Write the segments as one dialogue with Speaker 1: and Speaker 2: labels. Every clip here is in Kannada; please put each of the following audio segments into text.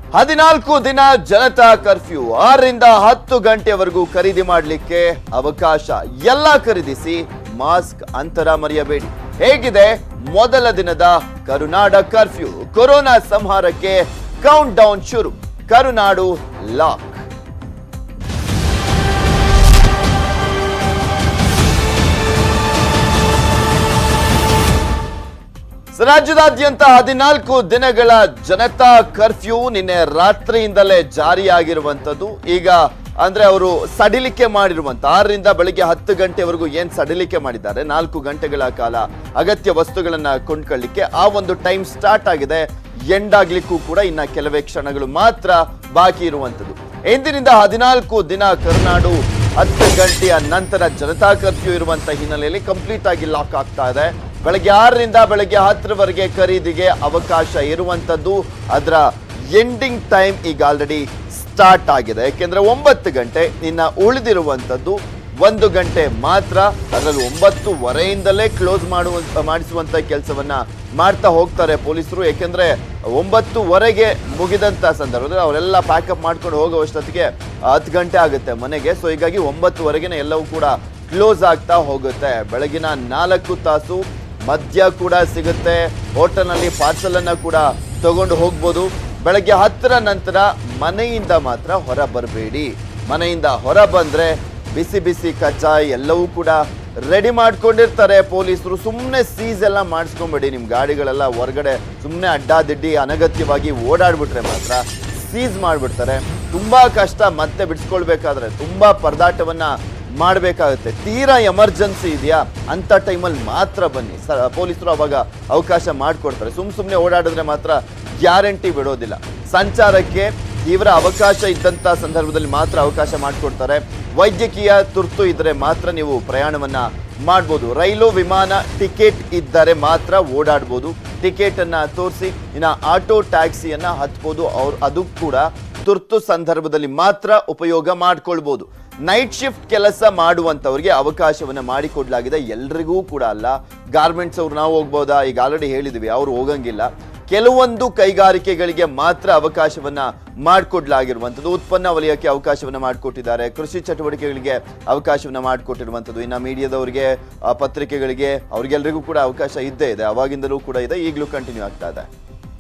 Speaker 1: ಹದಿನಾಲ್ಕು ದಿನ ಜನತಾ ಕರ್ಫ್ಯೂ ಆರರಿಂದ ಹತ್ತು ಗಂಟೆವರೆಗೂ ಖರೀದಿ ಮಾಡಲಿಕ್ಕೆ ಅವಕಾಶ ಎಲ್ಲ ಖರೀದಿಸಿ ಮಾಸ್ಕ್ ಅಂತರ ಮರೆಯಬೇಡಿ ಹೇಗಿದೆ ಮೊದಲ ದಿನದ ಕರುನಾಡ ಕರ್ಫ್ಯೂ ಕೊರೋನಾ ಸಂಹಾರಕ್ಕೆ ಕೌಂಟ್ ಡೌನ್ ಶುರು ಕರುನಾಡು ಲಾಕ್ ರಾಜ್ಯದಾದ್ಯಂತ ಹದಿನಾಲ್ಕು ದಿನಗಳ ಜನತಾ ಕರ್ಫ್ಯೂ ನಿನ್ನೆ ರಾತ್ರಿಯಿಂದಲೇ ಜಾರಿಯಾಗಿರುವಂತದ್ದು ಈಗ ಅಂದ್ರೆ ಅವರು ಸಡಿಲಿಕೆ ಮಾಡಿರುವಂತ ಆರರಿಂದ ಬೆಳಿಗ್ಗೆ ಹತ್ತು ಗಂಟೆವರೆಗೂ ಏನ್ ಸಡಿಲಿಕೆ ಮಾಡಿದ್ದಾರೆ ನಾಲ್ಕು ಗಂಟೆಗಳ ಕಾಲ ಅಗತ್ಯ ವಸ್ತುಗಳನ್ನ ಕೊಂಡ್ಕೊಳ್ಳಿಕ್ಕೆ ಆ ಒಂದು ಟೈಮ್ ಸ್ಟಾರ್ಟ್ ಆಗಿದೆ ಎಂಡ್ ಆಗ್ಲಿಕ್ಕೂ ಕೂಡ ಇನ್ನ ಕೆಲವೇ ಕ್ಷಣಗಳು ಮಾತ್ರ ಬಾಕಿ ಇರುವಂತದ್ದು ಎಂದಿನಿಂದ ಹದಿನಾಲ್ಕು ದಿನ ಕರುನಾಡು ಹತ್ತು ಗಂಟೆಯ ನಂತರ ಜನತಾ ಕರ್ಫ್ಯೂ ಇರುವಂತ ಹಿನ್ನೆಲೆಯಲ್ಲಿ ಕಂಪ್ಲೀಟ್ ಆಗಿ ಲಾಕ್ ಆಗ್ತಾ ಇದೆ ಬೆಳಗ್ಗೆ ಆರರಿಂದ ಬೆಳಗ್ಗೆ ಹತ್ತರವರೆಗೆ ಖರೀದಿಗೆ ಅವಕಾಶ ಇರುವಂತದ್ದು ಅದರ ಎಂಡಿಂಗ್ ಟೈಮ್ ಈಗ ಆಲ್ರೆಡಿ ಸ್ಟಾರ್ಟ್ ಆಗಿದೆ ಯಾಕೆಂದ್ರೆ ಒಂಬತ್ತು ಗಂಟೆ ಇನ್ನ ಉಳಿದಿರುವಂತದ್ದು ಒಂದು ಗಂಟೆ ಮಾತ್ರ ಅದರಲ್ಲಿ ಒಂಬತ್ತುವರೆಯಿಂದಲೇ ಕ್ಲೋಸ್ ಮಾಡುವಂತ ಮಾಡಿಸುವಂತ ಕೆಲಸವನ್ನ ಮಾಡ್ತಾ ಹೋಗ್ತಾರೆ ಪೊಲೀಸರು ಯಾಕೆಂದ್ರೆ ಒಂಬತ್ತುವರೆಗೆ ಮುಗಿದಂತ ಸಂದರ್ಭದಲ್ಲಿ ಅವರೆಲ್ಲ ಪ್ಯಾಕಪ್ ಮಾಡ್ಕೊಂಡು ಹೋಗುವಷ್ಟೊತ್ತಿಗೆ ಹತ್ತು ಗಂಟೆ ಆಗುತ್ತೆ ಮನೆಗೆ ಸೊ ಹೀಗಾಗಿ ಒಂಬತ್ತುವರೆಗೆನೆ ಎಲ್ಲವೂ ಕೂಡ ಕ್ಲೋಸ್ ಆಗ್ತಾ ಹೋಗುತ್ತೆ ಬೆಳಗಿನ ನಾಲ್ಕು ತಾಸು ಮದ್ಯ ಕೂಡ ಸಿಗುತ್ತೆ ಹೋಟೆಲ್ನಲ್ಲಿ ಪಾರ್ಸಲ್ ಅನ್ನ ಕೂಡ ತಗೊಂಡು ಹೋಗ್ಬೋದು ಬೆಳಗ್ಗೆ ಹತ್ತರ ನಂತರ ಮನೆಯಿಂದ ಮಾತ್ರ ಹೊರ ಬರಬೇಡಿ ಮನೆಯಿಂದ ಹೊರ ಬಂದ್ರೆ ಬಿಸಿ ಬಿಸಿ ಕಜ್ಜಾಯ ಎಲ್ಲವೂ ಕೂಡ ರೆಡಿ ಮಾಡ್ಕೊಂಡಿರ್ತಾರೆ ಪೊಲೀಸರು ಸುಮ್ಮನೆ ಸೀಸ್ ಎಲ್ಲ ಮಾಡಿಸ್ಕೊಂಬೇಡಿ ನಿಮ್ಮ ಗಾಡಿಗಳೆಲ್ಲ ಹೊರಗಡೆ ಸುಮ್ಮನೆ ಅಡ್ಡಾದಿಡ್ಡಿ ಅನಗತ್ಯವಾಗಿ ಓಡಾಡ್ಬಿಟ್ರೆ ಮಾತ್ರ ಸೀಸ್ ಮಾಡಿಬಿಡ್ತಾರೆ ತುಂಬಾ ಕಷ್ಟ ಮತ್ತೆ ಬಿಡಿಸ್ಕೊಳ್ಬೇಕಾದ್ರೆ ತುಂಬಾ ಪರದಾಟವನ್ನ ಮಾಡಬೇಕಾಗುತ್ತೆ ತೀರಾ ಎಮರ್ಜೆನ್ಸಿ ಇದೆಯಾ ಅಂತ ಟೈಮಲ್ಲಿ ಮಾತ್ರ ಬನ್ನಿ ಸ ಪೊಲೀಸರು ಅವಾಗ ಅವಕಾಶ ಮಾಡಿಕೊಡ್ತಾರೆ ಸುಮ್ ಸುಮ್ಮನೆ ಓಡಾಡಿದ್ರೆ ಮಾತ್ರ ಗ್ಯಾರಂಟಿ ಬಿಡೋದಿಲ್ಲ ಸಂಚಾರಕ್ಕೆ ತೀವ್ರ ಅವಕಾಶ ಇದ್ದಂಥ ಸಂದರ್ಭದಲ್ಲಿ ಮಾತ್ರ ಅವಕಾಶ ಮಾಡಿಕೊಡ್ತಾರೆ ವೈದ್ಯಕೀಯ ತುರ್ತು ಇದ್ದರೆ ಮಾತ್ರ ನೀವು ಪ್ರಯಾಣವನ್ನ ಮಾಡ್ಬೋದು ರೈಲು ವಿಮಾನ ಟಿಕೆಟ್ ಇದ್ದರೆ ಮಾತ್ರ ಓಡಾಡ್ಬೋದು ಟಿಕೆಟ್ ಅನ್ನ ತೋರಿಸಿ ಇನ್ನು ಆಟೋ ಟ್ಯಾಕ್ಸಿಯನ್ನ ಹತ್ಬೋದು ಅವ್ರು ಅದು ಕೂಡ ತುರ್ತು ಸಂದರ್ಭದಲ್ಲಿ ಮಾತ್ರ ಉಪಯೋಗ ಮಾಡ್ಕೊಳ್ಬೋದು ನೈಟ್ ಶಿಫ್ಟ್ ಕೆಲಸ ಮಾಡುವಂತವ್ರಿಗೆ ಅವಕಾಶವನ್ನ ಮಾಡಿಕೊಡ್ಲಾಗಿದೆ ಎಲ್ರಿಗೂ ಕೂಡ ಅಲ್ಲ ಗಾರ್ಮೆಂಟ್ಸ್ ಅವ್ರು ನಾವು ಹೋಗ್ಬೋದಾ ಈಗ ಆಲ್ರೆಡಿ ಹೇಳಿದ್ವಿ ಅವ್ರು ಹೋಗಂಗಿಲ್ಲ ಕೆಲವೊಂದು ಕೈಗಾರಿಕೆಗಳಿಗೆ ಮಾತ್ರ ಅವಕಾಶವನ್ನ ಮಾಡಿಕೊಡ್ಲಾಗಿರುವಂಥದ್ದು ಉತ್ಪನ್ನ ವಲಯಕ್ಕೆ ಅವಕಾಶವನ್ನ ಮಾಡಿಕೊಟ್ಟಿದ್ದಾರೆ ಕೃಷಿ ಚಟುವಟಿಕೆಗಳಿಗೆ ಅವಕಾಶವನ್ನ ಮಾಡಿಕೊಟ್ಟಿರುವಂಥದ್ದು ಇನ್ನು ಮೀಡಿಯಾದವರಿಗೆ ಆ, ಪತ್ರಿಕೆಗಳಿಗೆ ಅವ್ರಿಗೆಲ್ರಿಗೂ ಕೂಡ ಅವಕಾಶ ಇದ್ದೇ ಇದೆ ಅವಾಗಿಂದಲೂ ಕೂಡ ಇದೆ ಈಗಲೂ ಕಂಟಿನ್ಯೂ ಆಗ್ತಾ ಇದೆ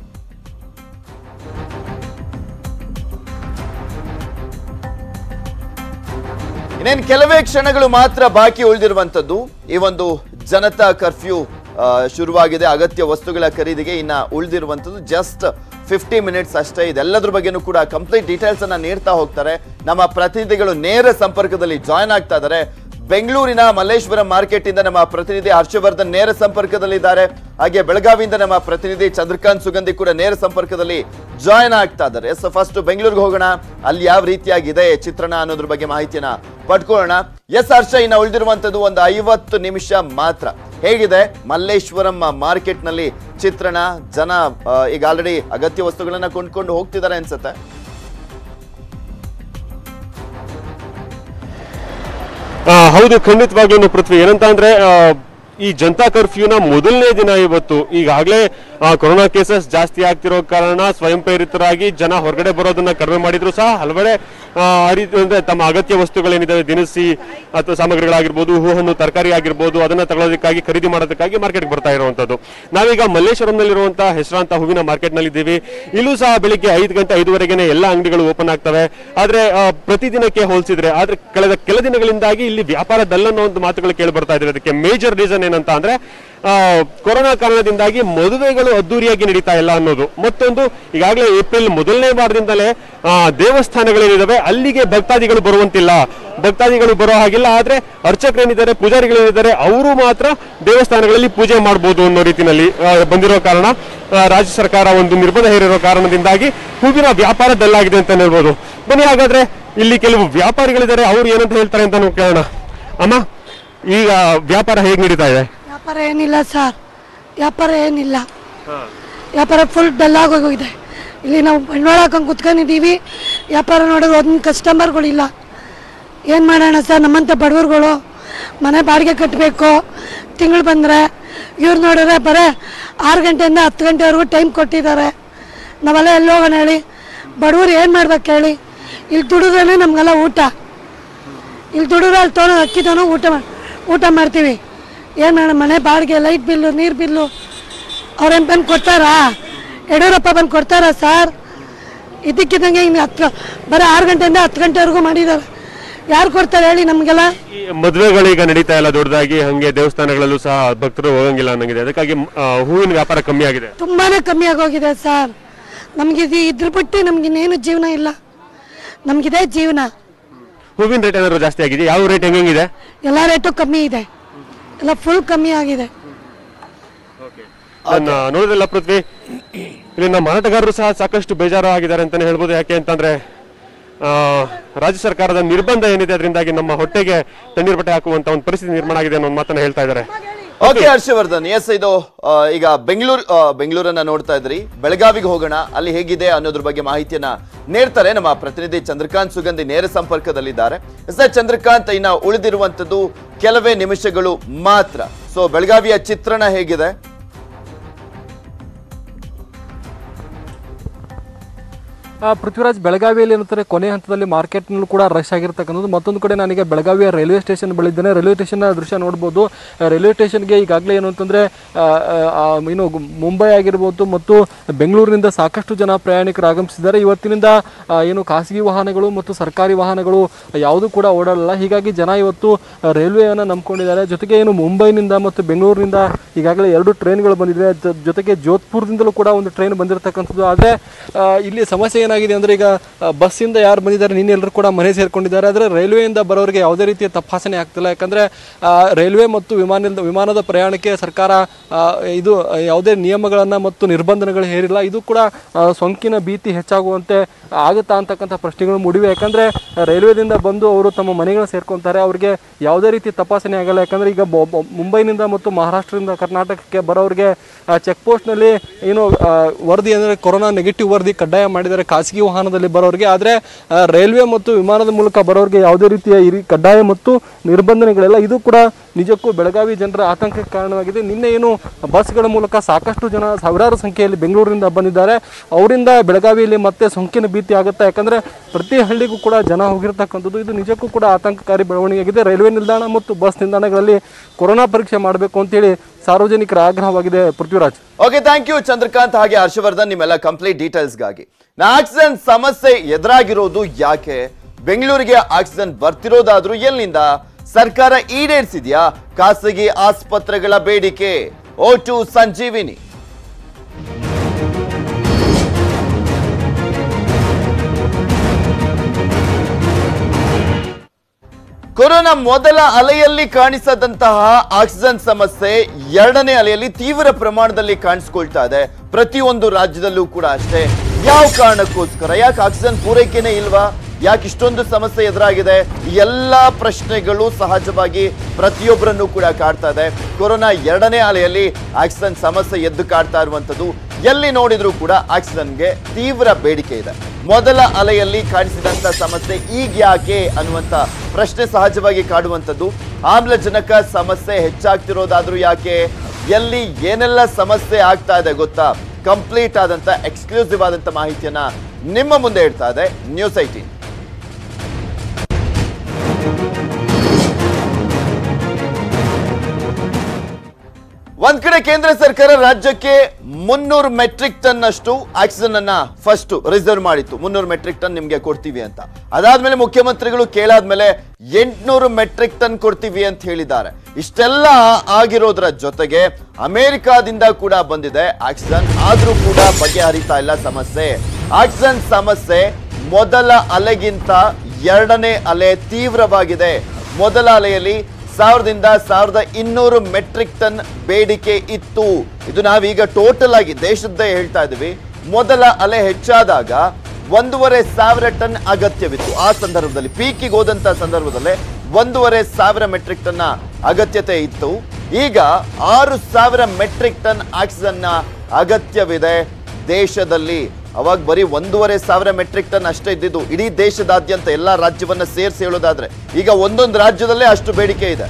Speaker 1: ಇನ್ನೇನು ಕೆಲವೇ ಕ್ಷಣಗಳು ಮಾತ್ರ ಬಾಕಿ ಉಳಿದಿರುವಂತದ್ದು ಈ ಒಂದು ಜನತಾ ಕರ್ಫ್ಯೂ ಆ, ಶುರುವಾಗಿದೆ ಅಗತ್ಯ ವಸ್ತುಗಳ ಖರೀದಿಗೆ ಇನ್ನ ಉಳಿದಿರುವಂತದ್ದು ಜಸ್ಟ್ ಫಿಫ್ಟಿ ಮಿನಿಟ್ಸ್ ಅಷ್ಟೇ ಇದೆಲ್ಲದ್ರ ಬಗ್ಗೆನೂ ಕೂಡ ಕಂಪ್ಲೀಟ್ ಡೀಟೇಲ್ಸ್ ಅನ್ನ ನೀಡ್ತಾ ಹೋಗ್ತಾರೆ ನಮ್ಮ ಪ್ರತಿನಿಧಿಗಳು ನೇರ ಸಂಪರ್ಕದಲ್ಲಿ ಜಾಯ್ನ್ ಆಗ್ತಾ ಇದ್ದಾರೆ ಬೆಂಗಳೂರಿನ ಮಲ್ಲೇಶ್ವರಂ ಮಾರ್ಕೆಟ್ ಇಂದ ನಮ್ಮ ಪ್ರತಿನಿಧಿ ಹರ್ಷವರ್ಧನ್ ನೇರ ಸಂಪರ್ಕದಲ್ಲಿದ್ದಾರೆ ಹಾಗೆ ಬೆಳಗಾವಿಯಿಂದ ನಮ್ಮ ಪ್ರತಿನಿಧಿ ಚಂದ್ರಕಾಂತ್ ಸುಗಂಧಿ ಕೂಡ ನೇರ ಸಂಪರ್ಕದಲ್ಲಿ ಜಾಯ್ನ್ ಆಗ್ತಾ ಇದ್ದಾರೆ ಸೊ ಫಸ್ಟ್ ಬೆಂಗಳೂರಿಗೆ ಹೋಗೋಣ ಅಲ್ಲಿ ಯಾವ ರೀತಿಯಾಗಿದೆ ಚಿತ್ರಣ ಅನ್ನೋದ್ರ ಬಗ್ಗೆ ಮಾಹಿತಿಯನ್ನ ಪಡ್ಕೊಳ್ಳೋಣ ಎಸ್ ಹರ್ಷ ಇನ್ನ ಉಳಿದಿರುವಂತದ್ದು ಒಂದು ಐವತ್ತು ನಿಮಿಷ ಮಾತ್ರ ಹೇಗಿದೆ ಮಲ್ಲೇಶ್ವರಂ ಮಾರ್ಕೆಟ್ ನಲ್ಲಿ ಚಿತ್ರಣ ಜನ ಆ, ಈಗ ಆಲ್ರೆಡಿ ಅಗತ್ಯ ವಸ್ತುಗಳನ್ನ ಕೊಂಡ್ಕೊಂಡು ಹೋಗ್ತಿದ್ದಾರೆ ಅನ್ಸುತ್ತೆ
Speaker 2: ಆ, ಹೌದು ಖಂಡಿತವಾಗ್ಲೂ ಪೃಥ್ವಿ ಏನಂತ ಅಂದ್ರೆ ಆ, ಈ ಜನತಾ ಕರ್ಫ್ಯೂನ ಮೊದಲನೇ ದಿನ ಇವತ್ತು ಈಗಾಗಲೇ ಕೊರೋನಾ ಕೇಸಸ್ ಜಾಸ್ತಿ ಆಗ್ತಿರೋ ಕಾರಣ ಸ್ವಯಂ ಪ್ರೇರಿತರಾಗಿ ಜನ ಹೊರಗಡೆ ಬರೋದನ್ನ ಕಡಿಮೆ ಮಾಡಿದ್ರು ಸಹ ಹಲವೆಡೆ ಆ, ಆ ರೀತಿ ಅಂದ್ರೆ ತಮ್ಮ ಅಗತ್ಯ ವಸ್ತುಗಳೇನಿದಾವೆ ದಿನಸಿ ಅಥವಾ ಸಾಮಗ್ರಿಗಳಾಗಿರ್ಬೋದು ಹೂ ಹಣ್ಣು ತರಕಾರಿ ಆಗಿರ್ಬೋದು ಅದನ್ನ ತಗೊಳ್ಳೋದಕ್ಕಾಗಿ ಖರೀದಿ ಮಾಡೋದಕ್ಕಾಗಿ ಮಾರ್ಕೆಟ್ಗೆ ಬರ್ತಾ ಇರುವಂತದ್ದು ನಾವೀಗ ಮಲ್ಲೇಶ್ವರಂನಲ್ಲಿರುವಂತಹ ಹೆಸರಾಂತ ಹೂವಿನ ಮಾರ್ಕೆಟ್ ನಲ್ಲಿ ಇದ್ದೀವಿ ಇಲ್ಲೂ ಸಹ ಬೆಳಿಗ್ಗೆ ಐದು ಗಂಟೆ ಐದುವರೆಗೆನೆ ಎಲ್ಲ ಅಂಗಡಿಗಳು ಓಪನ್ ಆಗ್ತವೆ ಆದ್ರೆ ಆ, ಪ್ರತಿದಿನಕ್ಕೆ ಹೋಲಿಸಿದ್ರೆ ಆದ್ರೆ ಕಳೆದ ಕೆಲ ದಿನಗಳಿಂದಾಗಿ ಇಲ್ಲಿ ವ್ಯಾಪಾರ ಡಲ್ ಅನ್ನೋ ಒಂದು ಮಾತುಗಳು ಕೇಳಿ ಬರ್ತಾ ಇದ್ರೆ ಅದಕ್ಕೆ ಮೇಜರ್ ರೀಸನ್ ಏನಂತ ಅಂದ್ರೆ ಆ, ಕೊರೋನಾ ಕಾರಣದಿಂದಾಗಿ ಮದುವೆಗಳು ಅದ್ದೂರಿಯಾಗಿ ನಡೀತಾ ಇಲ್ಲ ಅನ್ನೋದು ಮತ್ತೊಂದು ಈಗಾಗಲೇ ಏಪ್ರಿಲ್ ಮೊದಲನೇ ವಾರದಿಂದಲೇ ಆ, ದೇವಸ್ಥಾನಗಳೇನಿದಾವೆ ಅಲ್ಲಿಗೆ ಭಕ್ತಾದಿಗಳು ಬರುವಂತಿಲ್ಲ ಭಕ್ತಾದಿಗಳು ಬರೋ ಹಾಗಿಲ್ಲ ಆದ್ರೆ ಅರ್ಚಕರೇನಿದ್ದಾರೆ ಪೂಜಾರಿಗಳೇನಿದ್ದಾರೆ ಅವರು ಮಾತ್ರ ದೇವಸ್ಥಾನಗಳಲ್ಲಿ ಪೂಜೆ ಮಾಡಬಹುದು ಅನ್ನೋ ರೀತಿನಲ್ಲಿ ಆ, ಬಂದಿರೋ ಕಾರಣ ಆ, ರಾಜ್ಯ ಸರ್ಕಾರ ಒಂದು ನಿರ್ಬಂಧ ಹೇರಿರೋ ಕಾರಣದಿಂದಾಗಿ ಹೂವಿನ ವ್ಯಾಪಾರ ಡಲ್ ಆಗಿದೆ ಅಂತ ಹೇಳ್ಬೋದು ಬನ್ನಿ ಹಾಗಾದ್ರೆ ಇಲ್ಲಿ ಕೆಲವು ವ್ಯಾಪಾರಿಗಳಿದ್ದಾರೆ ಅವ್ರು ಏನಂತ ಹೇಳ್ತಾರೆ ಅಂತ ನಾವು ಕೇಳೋಣ ಅಮ್ಮ ಈಗ ವ್ಯಾಪಾರ ಹೇಗೆ ನಡೀತಾ ಇದೆ
Speaker 3: ವ್ಯಾಪಾರ ಏನಿಲ್ಲ ಸರ್ ವ್ಯಾಪಾರ ಏನಿಲ್ಲ ವ್ಯಾಪಾರ ಫುಲ್ ಡಲ್ ಆಗೋಗಿದೆ ಇಲ್ಲಿ ನಾವು ಬಂಡವಾಳ ಹಾಕೊಂಡು ಕುತ್ಕೊಂಡಿದ್ದೀವಿ ವ್ಯಾಪಾರ ನೋಡಿದ್ರೆ ಒಂದು ಕಸ್ಟಮರ್ಗಳಿಲ್ಲ ಏನು ಮಾಡೋಣ ಸರ್ ನಮ್ಮಂಥ ಬಡವರುಗಳು ಮನೆ ಬಾಡಿಗೆ ಕಟ್ಟಬೇಕು ತಿಂಗಳು ಬಂದರೆ ಇವ್ರು ನೋಡಿದ್ರೆ ಬರೀ ಆರು ಗಂಟೆಯಿಂದ ಹತ್ತು ಗಂಟೆವರೆಗೂ ಟೈಮ್ ಕೊಟ್ಟಿದ್ದಾರೆ ನಾವೆಲ್ಲ ಎಲ್ಲಿ ಹೋಗೋಣ ಹೇಳಿ ಬಡವರು ಏನು ಮಾಡ್ಬೇಕು ಹೇಳಿ ಇಲ್ಲಿ ದುಡಿದ್ರೇ ನಮಗೆಲ್ಲ ಊಟ ಇಲ್ಲಿ ದುಡಿದ್ರೆ ಅಲ್ಲಿ ತೊಗೊಂಡು ಅಕ್ಕಿ ತೊಗೊಂಡು ಊಟ ಮಾಡಿ ಊಟ ಮಾಡ್ತೀವಿ ಏನು ಮಾಡೋಣ ಮನೆ ಬಾಡಿಗೆ ಲೈಟ್ ಬಿಲ್ಲು ನೀರು ಬಿಲ್ಲು ಅವ್ರೇನು ಬಂದು ಕೊಡ್ತಾರಾ ಯಡಿಯೂರಪ್ಪ ಬಂದು ಕೊಡ್ತಾರಾ ಸರ್ ಇದಕ್ಕಿದ್ದಂಗೆ ಇನ್ನು ಹತ್ತು ಬರೀ ಆರು ಗಂಟೆಯಿಂದ ಹತ್ತು ಗಂಟೆವರೆಗೂ ಮಾಡಿದ್ದಾರೆ ಯಾರು ಕೊಡ್ತಾರೆ ಹೇಳಿ ನಮಗೆಲ್ಲ
Speaker 2: ಈ ಮದುವೆಗಳೀಗ ನಡೀತಾ ಇಲ್ಲ ದೊಡ್ಡದಾಗಿ ಹಂಗೆ ದೇವಸ್ಥಾನಗಳಲ್ಲೂ ಸಹ ಭಕ್ತರು ಹೋಗಂಗಿಲ್ಲ ಅನ್ನಂಗಿದೆ ಅದಕ್ಕಾಗಿ ಆ, ಹೂವಿನ ವ್ಯಾಪಾರ ಕಮ್ಮಿ ಆಗಿದೆ
Speaker 3: ತುಂಬಾ ಕಮ್ಮಿ ಆಗೋಗಿದೆ ಸರ್ ನಮಗೆ ಇದು ಇದ್ರ ಬಿಟ್ಟು ನಮಗಿನ್ನೇನು ಜೀವನ ಇಲ್ಲ ನಮಗಿದೆ ಜೀವನ
Speaker 2: ಹೂವಿನ ರೇಟ್ ಏನಾದ್ರು ಜಾಸ್ತಿ ಆಗಿದೆ ಯಾವ ರೇಟ್ ಹೆಂಗಿದೆ
Speaker 3: ಎಲ್ಲ ರೇಟು ಕಮ್ಮಿ ಇದೆ ಎಲ್ಲ ಫುಲ್ ಕಮ್ಮಿ ಆಗಿದೆ
Speaker 2: ನನ್ನ ನೋಡಿದ್ರಲ್ಲ ಪೃಥ್ವಿ ಇಲ್ಲಿನ ಮಾರಾಟಗಾರರು ಸಹ ಸಾಕಷ್ಟು ಬೇಜಾರು ಆಗಿದ್ದಾರೆ ಅಂತಾನೆ ಹೇಳ್ಬೋದು ಯಾಕೆ ಅಂತಂದ್ರೆ ಆ, ರಾಜ್ಯ ಸರ್ಕಾರದ ನಿರ್ಬಂಧ ಏನಿದೆ ಅದರಿಂದಾಗಿ ನಮ್ಮ ಹೊಟ್ಟೆಗೆ ತಣ್ಣೀರ್ ಬಟ್ಟೆ ಹಾಕುವಂತ ಒಂದು ಪರಿಸ್ಥಿತಿ ನಿರ್ಮಾಣ ಆಗಿದೆ ಅನ್ನೋ ಒಂದು ಮಾತನ್ನ ಹೇಳ್ತಾ ಇದ್ದಾರೆ
Speaker 1: ಓಕೆ ಹರ್ಷವರ್ಧನ್ ಎಸ್ ಇದು ಆ, ಈಗ ಬೆಂಗಳೂರು ಬೆಂಗಳೂರನ್ನ ನೋಡ್ತಾ ಇದ್ರಿ ಬೆಳಗಾವಿಗೆ ಹೋಗೋಣ ಅಲ್ಲಿ ಹೇಗಿದೆ ಅನ್ನೋದ್ರ ಬಗ್ಗೆ ಮಾಹಿತಿಯನ್ನ ನೀಡ್ತಾರೆ ನಮ್ಮ ಪ್ರತಿನಿಧಿ ಚಂದ್ರಕಾಂತ್ ಸುಗಂಧಿ ನೇರ ಸಂಪರ್ಕದಲ್ಲಿದ್ದಾರೆ ಎಸ್ ಚಂದ್ರಕಾಂತ್ ಇನ್ನ ಉಳಿದಿರುವಂತದ್ದು ಕೆಲವೇ ನಿಮಿಷಗಳು ಮಾತ್ರ ಸೊ ಬೆಳಗಾವಿಯ ಚಿತ್ರಣ ಹೇಗಿದೆ
Speaker 4: ಆ, ಪೃಥ್ವಿರಾಜ್ ಬೆಳಗಾವಿಯಲ್ಲಿ ಏನಂತಾರೆ ಕೊನೆ ಹಂತದಲ್ಲಿ ಮಾರ್ಕೆಟ್ನಲ್ಲೂ ಕೂಡ ರಶ್ ಆಗಿರ್ತಕ್ಕಂಥದ್ದು ಮತ್ತೊಂದು ಕಡೆ ನಾನೀಗ ಬೆಳಗಾವಿಯ ರೈಲ್ವೆ ಸ್ಟೇಷನ್ ಬಳಿದ್ದೇನೆ ರೈಲ್ವೆ ಸ್ಟೇಷನ್ನ ದೃಶ್ಯ ನೋಡ್ಬೋದು ಆ, ರೈಲ್ವೆ ಸ್ಟೇಷನ್ಗೆ ಈಗಾಗಲೇ ಏನು ಅಂತಂದರೆ ಏನು ಗು- ಮುಂಬೈ ಆಗಿರ್ಬೋದು ಮತ್ತು ಬೆಂಗಳೂರಿನಿಂದ ಸಾಕಷ್ಟು ಜನ ಪ್ರಯಾಣಿಕರು ಆಗಮಿಸಿದ್ದಾರೆ ಇವತ್ತಿನಿಂದ ಆ, ಏನು ಖಾಸಗಿ ವಾಹನಗಳು ಮತ್ತು ಸರ್ಕಾರಿ ವಾಹನಗಳು ಯಾವುದೂ ಕೂಡ ಓಡಾಡಲ್ಲ ಹೀಗಾಗಿ ಜನ ಇವತ್ತು ರೈಲ್ವೆಯನ್ನು ನಂಬ್ಕೊಂಡಿದ್ದಾರೆ ಜೊತೆಗೆ ಏನು ಮುಂಬೈನಿಂದ ಮತ್ತು ಬೆಂಗಳೂರಿನಿಂದ ಈಗಾಗಲೇ ಎರಡು ಟ್ರೈನ್ಗಳು ಬಂದಿದೆ ಜೊ- ಜೊತೆಗೆ ಜೋಧ್ಪುರದಿಂದಲೂ ಕೂಡ ಒಂದು ಟ್ರೈನ್ ಬಂದಿರತಕ್ಕಂಥದ್ದು ಆದರೆ ಇಲ್ಲಿ ಸಮಸ್ಯೆ ಏನಾಗಿದೆ ಅಂದರೆ ಈಗ ಆ, ಬಸ್ಸಿಂದ ಯಾರು ಬಂದಿದ್ದಾರೆ ನಿನ್ನೆ ಎಲ್ಲರೂ ಕೂಡ ಮನೆ ಸೇರ್ಕೊಂಡಿದ್ದಾರೆ ಆದರೆ ರೈಲ್ವೆಯಿಂದ ಬರೋರಿಗೆ ಯಾವುದೇ ರೀತಿಯ ತಪಾಸಣೆ ಆಗ್ತಿಲ್ಲ ಯಾಕಂದರೆ ರೈಲ್ವೆ ಮತ್ತು ವಿಮಾನದ ವಿಮಾನದ ಪ್ರಯಾಣಕ್ಕೆ ಸರ್ಕಾರ ಆ, ಇದು ಆ, ಯಾವುದೇ ನಿಯಮಗಳನ್ನು ಮತ್ತು ನಿರ್ಬಂಧನೆಗಳು ಹೇರಿಲ್ಲ ಇದು ಕೂಡ ಆ, ಸೋಂಕಿನ ಭೀತಿ ಹೆಚ್ಚಾಗುವಂತೆ ಆಗುತ್ತಾ ಅಂತಕ್ಕಂಥ ಪ್ರಶ್ನೆಗಳು ಮೂಡಿವೆ ಯಾಕಂದರೆ ರೈಲ್ವೆದಿಂದ ಬಂದು ಅವರು ತಮ್ಮ ಮನೆಗಳನ್ನ ಸೇರ್ಕೊತಾರೆ ಅವರಿಗೆ ಯಾವುದೇ ರೀತಿ ತಪಾಸಣೆ ಆಗಲ್ಲ ಯಾಕಂದರೆ ಈಗ ಬೊ- ಬೊ- ಮುಂಬೈನಿಂದ ಮತ್ತು ಮಹಾರಾಷ್ಟ್ರದಿಂದ ಕರ್ನಾಟಕಕ್ಕೆ ಬರೋರಿಗೆ ಚೆಕ್ ಪೋಸ್ಟ್ನಲ್ಲಿ ಏನು ಆ, ವರದಿ ಅಂದರೆ ಕೊರೋನಾ ನೆಗೆಟಿವ್ ವರದಿ ಕಡ್ಡಾಯ ಮಾಡಿದ್ದಾರೆ ಖಾಸಗಿ ವಾಹನದಲ್ಲಿ ಬರೋರಿಗೆ ಆದರೆ ರೈಲ್ವೆ ಮತ್ತು ವಿಮಾನದ ಮೂಲಕ ಬರೋರಿಗೆ ಯಾವುದೇ ರೀತಿಯ ಈ ರೀ- ಕಡ್ಡಾಯ ಮತ್ತು ನಿರ್ಬಂಧನೆಗಳಿಲ್ಲ ಇದು ಕೂಡ ನಿಜಕ್ಕೂ ಬೆಳಗಾವಿ ಜನರ ಆತಂಕಕ್ಕೆ ಕಾರಣವಾಗಿದೆ ನಿನ್ನೆ ಏನು ಬಸ್ಗಳ ಮೂಲಕ ಸಾಕಷ್ಟು ಜನ ಸಾವಿರಾರು ಸಂಖ್ಯೆಯಲ್ಲಿ ಬೆಂಗಳೂರಿನಿಂದ ಬಂದಿದ್ದಾರೆ ಅವರಿಂದ ಬೆಳಗಾವಿಯಲ್ಲಿ ಮತ್ತೆ ಸೋಂಕಿನ ಭೀತಿ ಆಗುತ್ತೆ ಯಾಕಂದರೆ ಪ್ರತಿ ಹಳ್ಳಿಗೂ ಕೂಡ ಜನ ಹೋಗಿರ್ತಕ್ಕಂಥದ್ದು ಇದು ನಿಜಕ್ಕೂ ಕೂಡ ಆತಂಕಕಾರಿ ಬೆಳವಣಿಗೆಯಾಗಿದೆ ರೈಲ್ವೆ ನಿಲ್ದಾಣ ಮತ್ತು ಬಸ್ ನಿಲ್ದಾಣಗಳಲ್ಲಿ ಕೊರೋನಾ ಪರೀಕ್ಷೆ ಮಾಡಬೇಕು ಅಂತೇಳಿ ಸಾರ್ವಜನಿಕರ ಆಗ್ರಹವಾಗಿದೆ Prithviraj
Speaker 1: okay thank you Chandrakant ಹಾಗೆ ಹರ್ಷವರ್ಧನ್ ನಿಮ್ಮೆಲ್ಲ ಕಂಪ್ಲೀಟ್ ಡೀಟೇಲ್ಸ್ಗಾಗಿ ಆಕ್ಸಿಜನ್ ಸಮಸ್ಯೆ ಎದುರಾಗಿರೋದು ಯಾಕೆ ಬೆಂಗಳೂರಿಗೆ ಆಕ್ಸಿಜನ್ ಬರ್ತಿರೋದಾದ್ರೂ ಎಲ್ಲಿಂದ ಸರ್ಕಾರ ಈಡೇರಿಸಿದ್ಯಾ ಖಾಸಗಿ ಆಸ್ಪತ್ರೆಗಳ ಬೇಡಿಕೆ ಓ ಟು ಸಂಜೀವಿನಿ ಕೊರೋನಾ ಮೊದಲ ಅಲೆಯಲ್ಲಿ ಕಾಣಿಸದಂತಹ ಆಕ್ಸಿಜನ್ ಸಮಸ್ಯೆ ಎರಡನೇ ಅಲೆಯಲ್ಲಿ ತೀವ್ರ ಪ್ರಮಾಣದಲ್ಲಿ ಕಾಣಿಸ್ಕೊಳ್ತಾ ಇದೆ ಪ್ರತಿಯೊಂದು ರಾಜ್ಯದಲ್ಲೂ ಕೂಡ ಅಷ್ಟೇ ಯಾವ ಕಾರಣಕ್ಕೋಸ್ಕರ ಯಾಕೆ ಆಕ್ಸಿಜನ್ ಪೂರೈಕೆನೇ ಇಲ್ವಾ ಯಾಕೆ ಇಷ್ಟೊಂದು ಸಮಸ್ಯೆ ಎದುರಾಗಿದೆ ಈ ಎಲ್ಲಾ ಪ್ರಶ್ನೆಗಳು ಸಹಜವಾಗಿ ಪ್ರತಿಯೊಬ್ಬರನ್ನು ಕೂಡ ಕಾಡ್ತಾ ಇದೆ ಕೊರೋನಾ ಎರಡನೇ ಅಲೆಯಲ್ಲಿ ಆಕ್ಸಿಜನ್ ಸಮಸ್ಯೆ ಎದ್ದು ಕಾಡ್ತಾ ಇರುವಂತದ್ದು ಎಲ್ಲಿ ನೋಡಿದ್ರೂ ಕೂಡ ಆಕ್ಸಿಜನ್ಗೆ ತೀವ್ರ ಬೇಡಿಕೆ ಇದೆ ಮೊದಲ ಅಲೆಯಲ್ಲಿ ಕಾಣಿಸಿದಂತ ಸಮಸ್ಯೆ ಈಗ ಯಾಕೆ ಅನ್ನುವಂತ ಪ್ರಶ್ನೆ ಸಹಜವಾಗಿ ಕಾಡುವಂಥದ್ದು ಆಮ್ಲಜನಕ ಸಮಸ್ಯೆ ಹೆಚ್ಚಾಗ್ತಿರೋದಾದ್ರೂ ಯಾಕೆ ಎಲ್ಲಿ ಏನೆಲ್ಲ ಸಮಸ್ಯೆ ಆಗ್ತಾ ಇದೆ ಗೊತ್ತಾ ಕಂಪ್ಲೀಟ್ ಆದಂತ ಎಕ್ಸ್ಕ್ಲೂಸಿವ್ ಆದಂತ ಮಾಹಿತಿಯನ್ನ ನಿಮ್ಮ ಮುಂದೆ ಇಡ್ತಾ ಇದೆ ನ್ಯೂಸ್ ಐಟೀನ್ ಒಂದ್ ಕಡೆ ಕೇಂದ್ರ ಸರ್ಕಾರ ರಾಜ್ಯಕ್ಕೆ ಮುನ್ನೂರು ಮೆಟ್ರಿಕ್ ಟನ್ ಅಷ್ಟು ಆಕ್ಸಿಜನ್ ಅನ್ನ ಫಸ್ಟ್ ರಿಸರ್ವ್ ಮಾಡಿತ್ತು ಮುನ್ನೂರು ಮೆಟ್ರಿಕ್ ಟನ್ ನಿಮ್ಗೆ ಕೊಡ್ತೀವಿ ಅಂತ ಅದಾದ್ಮೇಲೆ ಮುಖ್ಯಮಂತ್ರಿಗಳು ಕೇಳಾದ್ಮೇಲೆ ಎಂಟ್ನೂರು ಮೆಟ್ರಿಕ್ ಟನ್ ಕೊಡ್ತೀವಿ ಅಂತ ಹೇಳಿದ್ದಾರೆ ಇಷ್ಟೆಲ್ಲ ಆಗಿರೋದ್ರ ಜೊತೆಗೆ ಅಮೆರಿಕಾದಿಂದ ಕೂಡ ಬಂದಿದೆ ಆಕ್ಸಿಜನ್ ಆದ್ರೂ ಕೂಡ ಬಗೆಹರಿತಾ ಇಲ್ಲ ಸಮಸ್ಯೆ ಆಕ್ಸಿಜನ್ ಸಮಸ್ಯೆ ಮೊದಲ ಅಲೆಗಿಂತ ಎರಡನೇ ಅಲೆ ತೀವ್ರವಾಗಿದೆ ಮೊದಲ ಅಲೆಯಲ್ಲಿ ಸಾವಿರದಿಂದ ಸಾವಿರದ ಇನ್ನೂರು ಮೆಟ್ರಿಕ್ ಟನ್ ಬೇಡಿಕೆ ಇತ್ತು ಇದು ನಾವೀಗ ಟೋಟಲ್ ಆಗಿ ದೇಶದ್ದೇ ಹೇಳ್ತಾ ಇದೀವಿ ಮೊದಲ ಅಲೆ ಹೆಚ್ಚಾದಾಗ ಒಂದೂವರೆ ಸಾವಿರ ಟನ್ ಅಗತ್ಯವಿತ್ತು ಆ ಸಂದರ್ಭದಲ್ಲಿ ಪೀಕಿಗೆ ಹೋದಂತ ಸಂದರ್ಭದಲ್ಲೇ ಒಂದೂವರೆ ಸಾವಿರ ಮೆಟ್ರಿಕ್ ಟನ್ ಅಗತ್ಯತೆ ಇತ್ತು ಈಗ ಆರು ಸಾವಿರ ಮೆಟ್ರಿಕ್ ಟನ್ ಆಕ್ಸಿಜನ್ ನ ಅಗತ್ಯವಿದೆ ದೇಶದಲ್ಲಿ ಅವಾಗ ಬರೀ ಒಂದೂವರೆ ಸಾವಿರ ಮೆಟ್ರಿಕ್ ಟನ್ ಅಷ್ಟೇ ಇದ್ದಿದ್ದು ಇಡೀ ದೇಶದಾದ್ಯಂತ ಎಲ್ಲಾ ರಾಜ್ಯವನ್ನ ಸೇರಿಸಿ ಹೇಳೋದಾದ್ರೆ ಈಗ ಒಂದೊಂದು ರಾಜ್ಯದಲ್ಲೇ ಅಷ್ಟು ಬೇಡಿಕೆ ಇದೆ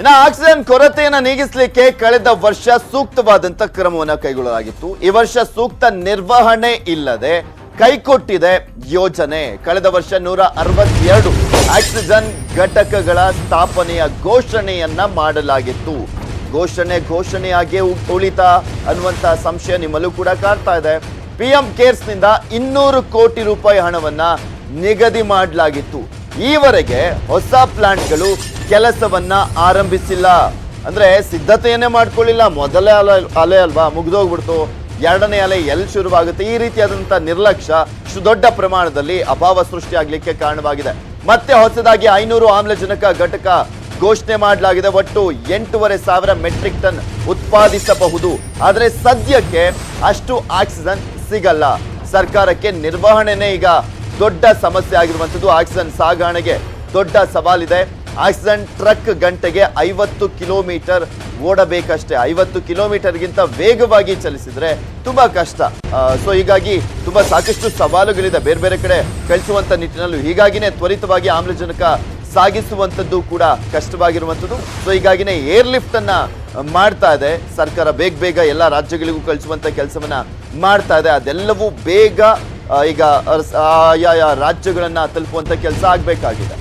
Speaker 1: ಇನ್ನು ಆಕ್ಸಿಜನ್ ಕೊರತೆಯನ್ನ ನೀಗಿಸಲಿಕ್ಕೆ ಕಳೆದ ವರ್ಷ ಸೂಕ್ತವಾದಂತ ಕ್ರಮವನ್ನ ಕೈಗೊಳ್ಳಲಾಗಿತ್ತು ಈ ವರ್ಷ ಸೂಕ್ತ ನಿರ್ವಹಣೆ ಇಲ್ಲದೆ ಕೈಕೊಟ್ಟಿದೆ ಯೋಜನೆ ಕಳೆದ ವರ್ಷ ನೂರ ಅರವತ್ತೆರಡು ಆಕ್ಸಿಜನ್ ಘಟಕಗಳ ಸ್ಥಾಪನೆಯ ಘೋಷಣೆಯನ್ನ ಮಾಡಲಾಗಿತ್ತು ಘೋಷಣೆ ಘೋಷಣೆಯಾಗಿ ಉ- ಉಳಿತಾ ಅನ್ನುವಂತ ಸಂಶಯ ನಿಮ್ಮಲ್ಲೂ ಕೂಡ ಕಾಡ್ತಾ ಇದೆ ಪಿಎಂ ಕೇರ್ಸ್ ನಿಂದ ಇನ್ನೂರು ಕೋಟಿ ರೂಪಾಯಿ ಹಣವನ್ನ ನಿಗದಿ ಮಾಡಲಾಗಿತ್ತು ಈವರೆಗೆ ಹೊಸ ಪ್ಲಾಂಟ್ಗಳು ಕೆಲಸವನ್ನ ಆರಂಭಿಸಿಲ್ಲ ಅಂದ್ರೆ ಸಿದ್ಧತೆಯನ್ನೇ ಮಾಡ್ಕೊಳ್ಳಿಲ್ಲ ಮೊದಲೇ ಅಲೆ ಅಲೆ ಅಲ್ವಾ ಮುಗ್ದೋಗ್ಬಿಡ್ತು ಎರಡನೇ ಅಲೆ ಎಲ್ಲಿ ಶುರುವಾಗುತ್ತೆ ಈ ರೀತಿಯಾದಂತಹ ನಿರ್ಲಕ್ಷ್ಯ ಇಷ್ಟು ದೊಡ್ಡ ಪ್ರಮಾಣದಲ್ಲಿ ಅಭಾವ ಸೃಷ್ಟಿಯಾಗ್ಲಿಕ್ಕೆ ಕಾರಣವಾಗಿದೆ ಮತ್ತೆ ಹೊಸದಾಗಿ ಐನೂರು ಆಮ್ಲಜನಕ ಘಟಕ ಘೋಷಣೆ ಮಾಡಲಾಗಿದೆ ಒಟ್ಟು ಎಂಟೂವರೆ ಸಾವಿರ ಮೆಟ್ರಿಕ್ ಟನ್ ಉತ್ಪಾದಿಸಬಹುದು ಆದರೆ ಸದ್ಯಕ್ಕೆ ಅಷ್ಟು ಆಕ್ಸಿಜನ್ ಸಿಗಲ್ಲ ಸರ್ಕಾರಕ್ಕೆ ನಿರ್ವಹಣೆನೇ ಈಗ ದೊಡ್ಡ ಸಮಸ್ಯೆ ಆಗಿರುವಂಥದ್ದು ಆಕ್ಸಿಜನ್ ಸಾಗಣೆಗೆ ದೊಡ್ಡ ಸವಾಲಿದೆ ಆಕ್ಸಿಜನ್ ಟ್ರಕ್ ಗಂಟೆಗೆ ಐವತ್ತು ಕಿಲೋಮೀಟರ್ ಓಡಬೇಕಷ್ಟೇ ಐವತ್ತು ಕಿಲೋಮೀಟರ್ಗಿಂತ ವೇಗವಾಗಿ ಚಲಿಸಿದ್ರೆ ತುಂಬಾ ಕಷ್ಟ ಸೊ ಹೀಗಾಗಿ ತುಂಬಾ ಸಾಕಷ್ಟು ಸವಾಲುಗಳಿದೆ ಬೇರೆ ಬೇರೆ ಕಡೆ ಕಳಿಸುವಂತ ನಿಟ್ಟಿನಲ್ಲೂ ಹೀಗಾಗಿನೇ ತ್ವರಿತವಾಗಿ ಆಮ್ಲಜನಕ ಸಾಗಿಸುವಂಥದ್ದು ಕೂಡ ಕಷ್ಟವಾಗಿರುವಂಥದ್ದು ಸೊ ಹೀಗಾಗಿನೇ ಏರ್ ಲಿಫ್ಟ್ ಅನ್ನ ಮಾಡ್ತಾ ಇದೆ ಸರ್ಕಾರ ಬೇಗ ಬೇಗ ಎಲ್ಲ ರಾಜ್ಯಗಳಿಗೂ ಕಳಿಸುವಂತ ಕೆಲಸವನ್ನ ಮಾಡ್ತಾ ಇದೆ ಅದೆಲ್ಲವೂ ಬೇಗ ಆ, ಈಗ ಅರ್ಸ್- ಆಯಾ ರಾಜ್ಯಗಳನ್ನ ತಲುಪುವಂತ ಕೆಲಸ ಆಗ್ಬೇಕಾಗಿದೆ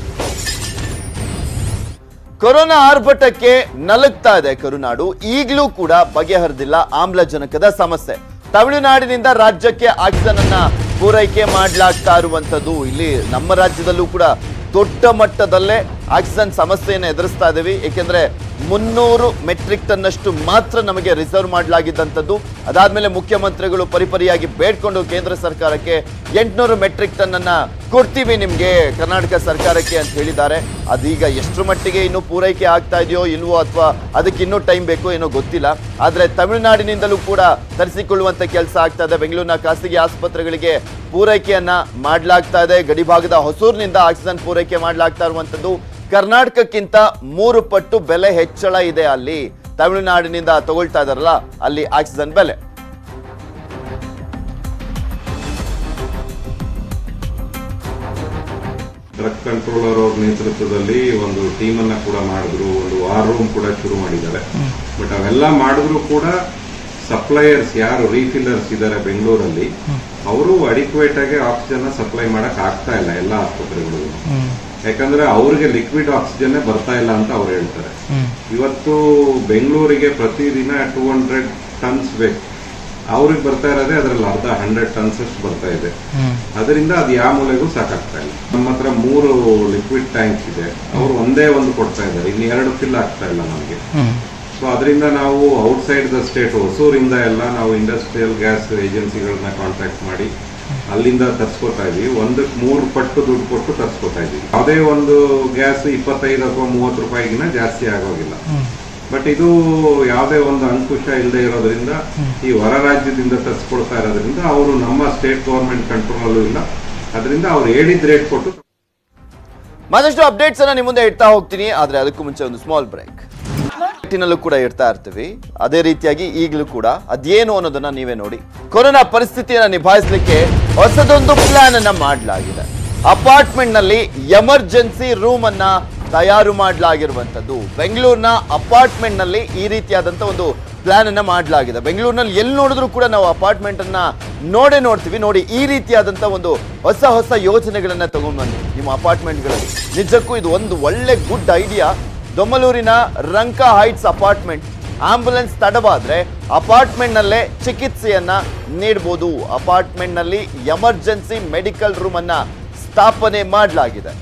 Speaker 1: ಕೊರೋನಾ ಆರ್ಭಟಕ್ಕೆ ನಲುಗ್ತಾ ಇದೆ ಕರುನಾಡು ಈಗಲೂ ಕೂಡ ಬಗೆಹರಿದಿಲ್ಲ ಆಮ್ಲಜನಕದ ಸಮಸ್ಯೆ ತಮಿಳುನಾಡಿನಿಂದ ರಾಜ್ಯಕ್ಕೆ ಆಕ್ಸಿಜನ್ ಅನ್ನ ಪೂರೈಕೆ ಮಾಡಲಾಗ್ತಾ ಇರುವಂತದ್ದು ಇಲ್ಲಿ ನಮ್ಮ ರಾಜ್ಯದಲ್ಲೂ ಕೂಡ ದೊಡ್ಡ ಮಟ್ಟದಲ್ಲೇ ಆಕ್ಸಿಜನ್ ಸಮಸ್ಯೆಯನ್ನು ಎದುರಿಸ್ತಾ ಇದ್ದೀವಿ ಏಕೆಂದ್ರೆ ಮುನ್ನೂರು ಮೆಟ್ರಿಕ್ ಟನ್ನಷ್ಟು ಮಾತ್ರ ನಮಗೆ ರಿಸರ್ವ್ ಮಾಡಲಾಗಿದ್ದಂಥದ್ದು ಅದಾದ್ಮೇಲೆ ಮುಖ್ಯಮಂತ್ರಿಗಳು ಪರಿಪರಿಯಾಗಿ ಬೇಡ್ಕೊಂಡು ಕೇಂದ್ರ ಸರ್ಕಾರಕ್ಕೆ ಎಂಟುನೂರು ಮೆಟ್ರಿಕ್ ಟನ್ ಅನ್ನ ಕೊಡ್ತೀವಿ ನಿಮ್ಗೆ ಕರ್ನಾಟಕ ಸರ್ಕಾರಕ್ಕೆ ಅಂತ ಹೇಳಿದ್ದಾರೆ ಅದೀಗ ಎಷ್ಟು ಮಟ್ಟಿಗೆ ಇನ್ನು ಪೂರೈಕೆ ಆಗ್ತಾ ಇದೆಯೋ ಇಲ್ವೋ ಅಥವಾ ಅದಕ್ಕೆ ಇನ್ನೂ ಟೈಮ್ ಬೇಕೋ ಏನೋ ಗೊತ್ತಿಲ್ಲ ಆದ್ರೆ ತಮಿಳುನಾಡಿನಿಂದಲೂ ಕೂಡ ತರಿಸಿಕೊಳ್ಳುವಂತ ಕೆಲಸ ಆಗ್ತಾ ಇದೆ ಬೆಂಗಳೂರಿನ ಖಾಸಗಿ ಆಸ್ಪತ್ರೆಗಳಿಗೆ ಪೂರೈಕೆಯನ್ನ ಮಾಡಲಾಗ್ತಾ ಇದೆ ಗಡಿಭಾಗದ ಹೊಸೂರಿನಿಂದ ಆಕ್ಸಿಜನ್ ಪೂರೈಕೆ ಮಾಡಲಾಗ್ತಾ ಇರುವಂತದ್ದು ಕರ್ನಾಟಕಕ್ಕಿಂತ ಮೂರು ಪಟ್ಟು ಬೆಲೆ ಹೆಚ್ಚಳ ಇದೆ ಅಲ್ಲಿ ತಮಿಳುನಾಡಿನಿಂದ ತಗೊಳ್ತಾ ಇದಾರಲ್ಲ ಅಲ್ಲಿ ಆಕ್ಸಿಜನ್ ಬೆಲೆ
Speaker 5: ಡ್ರಗ್ ಕಂಟ್ರೋಲರ್ ಅವ್ರ ನೇತೃತ್ವದಲ್ಲಿ ಒಂದು ಟೀಮ್ ಅನ್ನ ಕೂಡ ಮಾಡಿದ್ರು ಒಂದು ವಾರ್ ರೂಮ್ ಕೂಡ ಶುರು ಮಾಡಿದ್ದಾರೆ ಬಟ್ ಅವೆಲ್ಲ ಮಾಡಿದ್ರು ಕೂಡ ಸಪ್ಲೈಯರ್ಸ್ ಯಾರು ರೀಫಿಲ್ಲರ್ಸ್ ಇದ್ದಾರೆ ಬೆಂಗಳೂರಲ್ಲಿ ಅವರು ಅಡಿಕ್ವೇಟ್ ಆಗಿ ಆಕ್ಸಿಜನ್ ಸಪ್ಲೈ ಮಾಡಕ್ ಆಗ್ತಾ ಇಲ್ಲ ಎಲ್ಲ ಆಸ್ಪತ್ರೆಗಳು ಯಾಕಂದ್ರೆ ಅವ್ರಿಗೆ ಲಿಕ್ವಿಡ್ ಆಕ್ಸಿಜನ್ ಬರ್ತಾ ಇಲ್ಲ ಅಂತ ಅವ್ರು ಹೇಳ್ತಾರೆ ಇವತ್ತು ಬೆಂಗಳೂರಿಗೆ ಪ್ರತಿದಿನ ಟೂ ಹಂಡ್ರೆಡ್ ಟನ್ಸ್ ಬೇಕು ಅವ್ರಿಗೆ ಬರ್ತಾ ಇರೋದೇ ಅದ್ರಲ್ಲಿ ಅರ್ಧ ಹಂಡ್ರೆಡ್ ಟನ್ಸ್ ಅಷ್ಟು ಬರ್ತಾ ಇದೆ ಅದರಿಂದ ಅದು ಯಾವ ಮೂಲೆಗೂ ಸಾಕಾಗ್ತಾ ಇಲ್ಲ ನಮ್ಮ ಹತ್ರ ಮೂರು ಲಿಕ್ವಿಡ್ ಟ್ಯಾಂಕ್ಸ್ ಇದೆ ಅವರು ಒಂದೇ ಒಂದು ಕೊಡ್ತಾ ಇದ್ದಾರೆ ಇನ್ನು ಎರಡು ಫಿಲ್ ಆಗ್ತಾ ಇಲ್ಲ ನಮಗೆ ಸೊ ಅದರಿಂದ ನಾವು ಔಟ್ಸೈಡ್ ದ ಸ್ಟೇಟ್ ಹೊಸೂರಿಂದ ಎಲ್ಲ ನಾವು ಇಂಡಸ್ಟ್ರಿಯಲ್ ಗ್ಯಾಸ್ ಏಜೆನ್ಸಿಗಳನ್ನ ಕಾಂಟ್ಯಾಕ್ಟ್ ಮಾಡಿ ಅಲ್ಲಿಂದ ತರ್ಸ್ಕೊತಾ ಇದೀವಿ ಒಂದಕ್ಕೆ ಮೂರು ಪಟ್ಟು ದುಡ್ಡು ಕೊಟ್ಟು ತರ್ಸ್ಕೊತಾ ಇದೀವಿ ಯಾವುದೇ ಒಂದು ಗ್ಯಾಸ್ ಇಪ್ಪತ್ತೈದು ಅಥವಾ ಮೂವತ್ತು ರೂಪಾಯಿಗಿನ ಜಾಸ್ತಿ ಆಗೋಗಿಲ್ಲ ಬಟ್ ಇದು ಯಾವುದೇ ಒಂದು ಅಂಕುಶ ಇಲ್ಲದೆ ಇರೋದ್ರಿಂದ ಈ ಹೊರ ರಾಜ್ಯದಿಂದ ತರಿಸ್ಕೊಳ್ತಾ ಇರೋದ್ರಿಂದ ಅವರು ನಮ್ಮ ಸ್ಟೇಟ್ ಗೌರ್ಮೆಂಟ್ ಕಂಟ್ರೋಲಲ್ಲೂ ಇಲ್ಲ ಅದರಿಂದ ಅವ್ರು ಹೇಳಿದ ರೇಟ್ ಕೊಟ್ಟು
Speaker 1: ಮತ್ತಷ್ಟು ಅಪ್ಡೇಟ್ಸ್ ಅನ್ನ ನಿಮ್ಮ ಮುಂದೆ ಇಡ್ತಾ ಹೋಗ್ತೀನಿ ಆದ್ರೆ ಅದಕ್ಕೂ ಮುಂಚೆ ಒಂದು ಸ್ಮಾಲ್ ಬ್ರೇಕ್ ನಲ್ಲೂ ಕೂಡ ಇಡ್ತಾ ಇರ್ತೀವಿ ಅದೇ ರೀತಿಯಾಗಿ ಈಗಲೂ ಕೂಡ ಅದೇನು ಅನ್ನೋದನ್ನ ನೀವೇ ನೋಡಿ ಕೊರೋನಾ ಪರಿಸ್ಥಿತಿಯನ್ನ ನಿಭಾಯಿಸಲಿಕ್ಕೆ ಹೊಸದೊಂದು ಪ್ಲಾನ್ ಅನ್ನ ಮಾಡಲಾಗಿದೆ ಅಪಾರ್ಟ್ಮೆಂಟ್ ನಲ್ಲಿ ಎಮರ್ಜೆನ್ಸಿ ರೂಮ್ ಅನ್ನ ತಯಾರು ಮಾಡಲಾಗಿರುವಂತದ್ದು ಬೆಂಗಳೂರಿನ ಅಪಾರ್ಟ್ಮೆಂಟ್ ನಲ್ಲಿ ಈ ರೀತಿಯಾದಂತ ಒಂದು ಪ್ಲಾನ್ ಅನ್ನ ಮಾಡಲಾಗಿದೆ ಬೆಂಗಳೂರಿನಲ್ಲಿ ಎಲ್ಲಿ ನೋಡಿದ್ರು ಕೂಡ ನಾವು ಅಪಾರ್ಟ್ಮೆಂಟ್ ಅನ್ನ ನೋಡೇ ನೋಡ್ತೀವಿ ನೋಡಿ ಈ ರೀತಿಯಾದಂತ ಒಂದು ಹೊಸ ಹೊಸ ಯೋಜನೆಗಳನ್ನ ತಗೊಂಡ್ಬಂದು ನಿಮ್ಮ ಅಪಾರ್ಟ್ಮೆಂಟ್ಗಳಲ್ಲಿ ನಿಜಕ್ಕೂ ಇದು ಒಂದು ಒಳ್ಳೆ ಗುಡ್ ಐಡಿಯಾ ದೊಮ್ಮಲೂರಿನ ರಂಕ ಹೈಟ್ಸ್ ಅಪಾರ್ಟ್ಮೆಂಟ್ ಆಂಬುಲೆನ್ಸ್ ತಡವಾದ್ರೆ ಅಪಾರ್ಟ್ಮೆಂಟ್ ನಲ್ಲೇ ಚಿಕಿತ್ಸೆಯನ್ನ ನೀಡಬಹುದು ಅಪಾರ್ಟ್ಮೆಂಟ್ ನಲ್ಲಿ ಎಮರ್ಜೆನ್ಸಿ ಮೆಡಿಕಲ್ ರೂಮ್ ಅನ್ನ ಸ್ಥಾಪನೆ ಮಾಡಲಾಗಿದೆ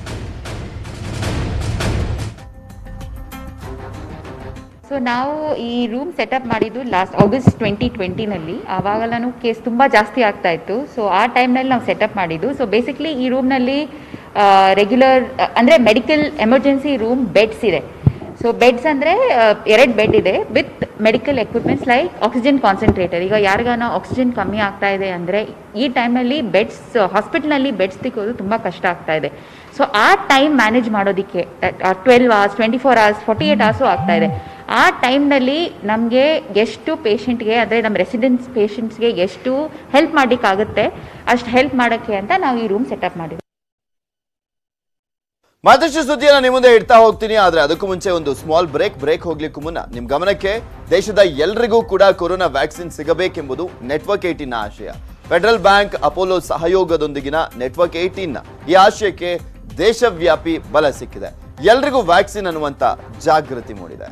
Speaker 6: ಸೊ ನಾವು ಈ ರೂಮ್ ಸೆಟಪ್ ಮಾಡಿದ್ದು ಲಾಸ್ಟ್ ಆಗಸ್ಟ್ ಟ್ವೆಂಟಿ ಟ್ವೆಂಟಿನಲ್ಲಿ ಆವಾಗೆಲ್ಲನೂ ಕೇಸ್ ತುಂಬ ಜಾಸ್ತಿ ಆಗ್ತಾ ಇತ್ತು ಸೊ ಆ ಟೈಮ್ನಲ್ಲಿ ನಾವು ಸೆಟಪ್ ಮಾಡಿದ್ದು ಸೊ ಬೇಸಿಕ್ಲಿ ಈ ರೂಮ್ನಲ್ಲಿ ರೆಗ್ಯುಲರ್ ಅಂದರೆ ಮೆಡಿಕಲ್ ಎಮರ್ಜೆನ್ಸಿ ರೂಮ್ ಬೆಡ್ಸ್ ಇದೆ ಸೊ ಬೆಡ್ಸ್ ಅಂದರೆ ಎರಡು ಬೆಡ್ ಇದೆ with medical equipments like oxygen concentrator ಈಗ ಯಾರಿಗಾನ ಆಕ್ಸಿಜನ್ ಕಮ್ಮಿ ಆಗ್ತಾ ಇದೆ ಅಂದರೆ ಈ ಟೈಮಲ್ಲಿ ಬೆಡ್ಸ್ ಹಾಸ್ಪಿಟ್ಲ್ನಲ್ಲಿ ಬೆಡ್ಸ್ ಸಿಕ್ಕೋದು ತುಂಬ ಕಷ್ಟ ಆಗ್ತಾ ಇದೆ ಸೊ ಆ ಟೈಮ್ ಮ್ಯಾನೇಜ್ ಮಾಡೋದಕ್ಕೆ twelve hours twenty four hours forty eight hours ಆಗ್ತಾ ಇದೆ ಆ ಟೈಮ್ನಲ್ಲಿ ನಮಗೆ ಎಷ್ಟು ಪೇಷಂಟ್ಗೆ ಅಂದರೆ ನಮ್ಮ ರೆಸಿಡೆನ್ಸ್ ಪೇಷಂಟ್ಸ್ಗೆ ಎಷ್ಟು ಹೆಲ್ಪ್ ಮಾಡಲಿಕ್ಕಾಗುತ್ತೆ ಅಷ್ಟು ಹೆಲ್ಪ್ ಮಾಡೋಕ್ಕೆ ಅಂತ ನಾವು ಈ ರೂಮ್ ಸೆಟಪ್ ಮಾಡಿದ್ವಿ
Speaker 1: ಮತ್ತಷ್ಟು ಸುದ್ದಿಯನ್ನು ನಿಮ್ಮ ಮುಂದೆ ಇಡ್ತಾ ಹೋಗ್ತೀನಿ ಆದ್ರೆ ಅದಕ್ಕೂ ಮುಂಚೆ ಒಂದು ಸ್ಮಾಲ್ ಬ್ರೇಕ್ ಬ್ರೇಕ್ ಹೋಗ್ಲಿಕ್ಕೂ ಮುನ್ನ ನಿಮ್ ಗಮನಕ್ಕೆ ದೇಶದ ಎಲ್ರಿಗೂ ಕೂಡ ಕೊರೋನಾ ವ್ಯಾಕ್ಸಿನ್ ಸಿಗಬೇಕೆಂಬುದು ನೆಟ್ವರ್ಕ್ ಏಟಿನ ಆಶಯ ಫೆಡರಲ್ ಬ್ಯಾಂಕ್ ಅಪೋಲೋ ಸಹಯೋಗದೊಂದಿಗಿನ ನೆಟ್ವರ್ಕ್ ಏಟೀನ್ ಈ ಆಶಯಕ್ಕೆ ದೇಶವ್ಯಾಪಿ ಬಲ ಸಿಕ್ಕಿದೆ ಎಲ್ರಿಗೂ ವ್ಯಾಕ್ಸಿನ್ ಅನ್ನುವಂತ ಜಾಗೃತಿ ಮೂಡಿದೆ